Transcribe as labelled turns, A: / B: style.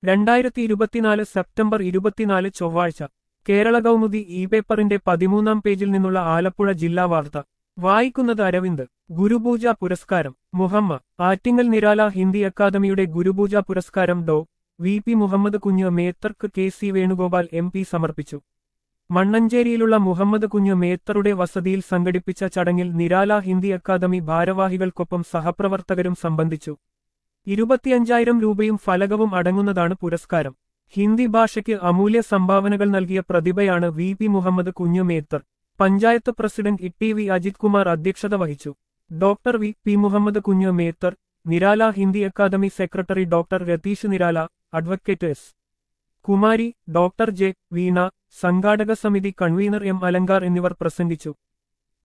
A: രണ്ടായിരത്തി ഇരുപത്തിനാല് സെപ്റ്റംബർ ഇരുപത്തിനാല് ചൊവ്വാഴ്ച കേരള കൗമുദി ഇ പേപ്പറിന്റെ പതിമൂന്നാം പേജിൽ നിന്നുള്ള ആലപ്പുഴ ജില്ലാ വാർത്ത വായിക്കുന്നത് അരവിന്ദ് ഗുരുപൂജ പുരസ്കാരം മുഹമ്മ ആറ്റിങ്ങൽ നിരാല ഹിന്ദി അക്കാദമിയുടെ ഗുരുപൂജ പുരസ്കാരം ഡോ വി പി മുഹമ്മദ് കുഞ്ഞ് മേത്തർക്ക് K C Venugopal M P സമർപ്പിച്ചു മണ്ണഞ്ചേരിയിലുള്ള മുഹമ്മദ് കുഞ്ഞ് മേത്തറുടെ വസതിയിൽ സംഘടിപ്പിച്ച ചടങ്ങിൽ നിരാല ഹിന്ദി അക്കാദമി ഭാരവാഹികൾക്കൊപ്പം സഹപ്രവർത്തകരും സംബന്ധിച്ചു ഇരുപത്തിയഞ്ചായിരം രൂപയും ഫലകവും അടങ്ങുന്നതാണ് പുരസ്കാരം ഹിന്ദി ഭാഷയ്ക്ക് അമൂല്യ സംഭാവനകൾ നൽകിയ പ്രതിഭയാണ് V P Muhammad Kunju Methar panchayat president E V Ajith Kumar അധ്യക്ഷത വഹിച്ചു doctor V P Muhammad Kunju Methar Nirala Hindi academy secretary doctor Ratheesh Nirala advocate S Kumari doctor J Veena സംഘാടക സമിതി കൺവീനർ എം അലങ്കാർ എന്നിവർ പ്രസംഗിച്ചു